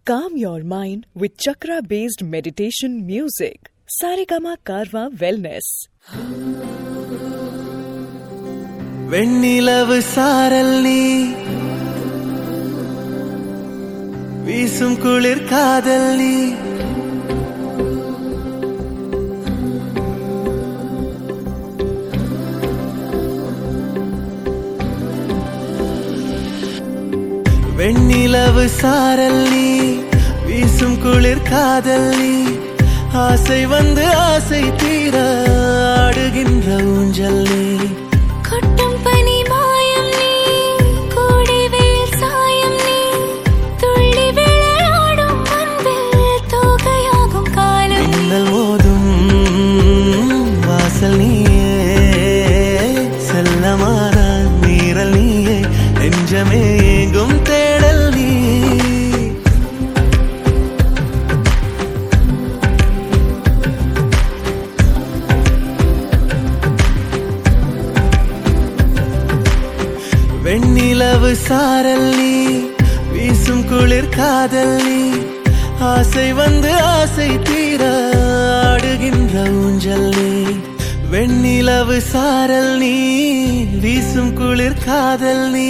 Calm your mind with chakra based meditation music. Saregama Karwa Wellness. வெண்ணிலவு சாரல் நீ வீசும் குளிர் காதல் நீ வெண்ணிலவு சாரல் நீ வீசும் குளிர் காதல் நீ ஆசை வந்து ஆசை தீர ஆடுகின்ற ஊஞ்சல் நீ கொட்டும் பனி மாயம் நீ கோடை வெயில் சாயம் நீ துள்ளி விளையாடும் அன்பில் தோகையாகும் காலம் நீ மின்னல் மோதும் வாசல் நீயே செல்லமான நீரல் நீயே நெஞ்சமே எங்கும் தேடல் நீ வெண்ணிலவு சாரல் நீ வீசும் குளிர் காதல் நீ ஆசை வந்து ஆசை தீர ஆடுகின்ற ஊஞ்சல் நீ வெண்ணிலவு சாரல் நீ வீசும் குளிர் காதல் நீ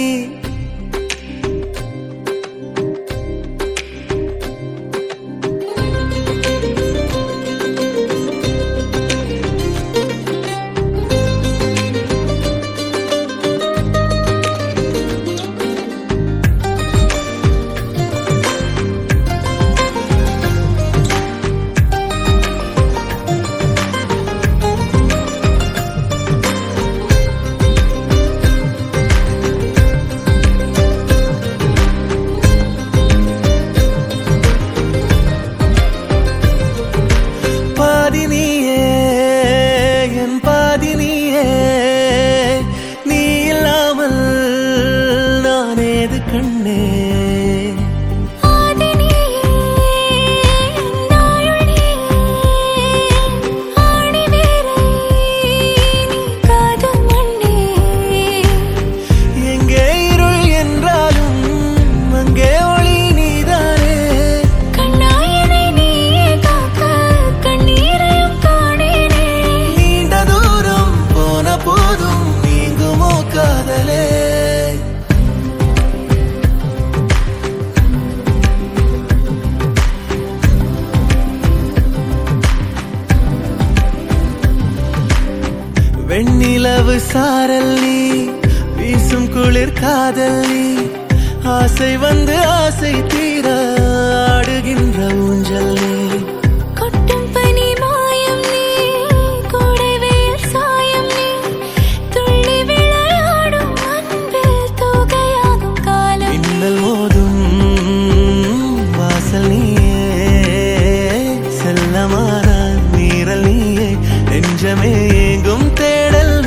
பாதி நீயே என் பாதி நீயே நீ இல்லாமல் நான் ஏது கண்ணே ஆதி நீயே நாயுள் நீயே ஆணி வேரை நீ காதல் மண்ணே எங்கே இருள் என்றாலும் அங்கே ஒளி நீதானே கண்ணாயனை நீயே காக்க கண்ணீரையும் காணேனே நீண்ட தூரம் போன போதும் நீங்குமோ காதலே வெண்ணிலவு சாரல் நீ வீசும் குளிர் காதல் நீ ஆசை வந்து ஆசை தீர ஆடுகின்ற ஊஞ்சல் நீ கொட்டும் பனி மாயம் நீ கோடை வெயில் சாயம் நீ துள்ளி விளையாடும் அன்பில் தோகையாகும் காலம் நீ மின்னல் மோதும் வாசல் நீயே செல்லமான நீரல் நீயே நெஞ்சமே எங்கும் தேடல்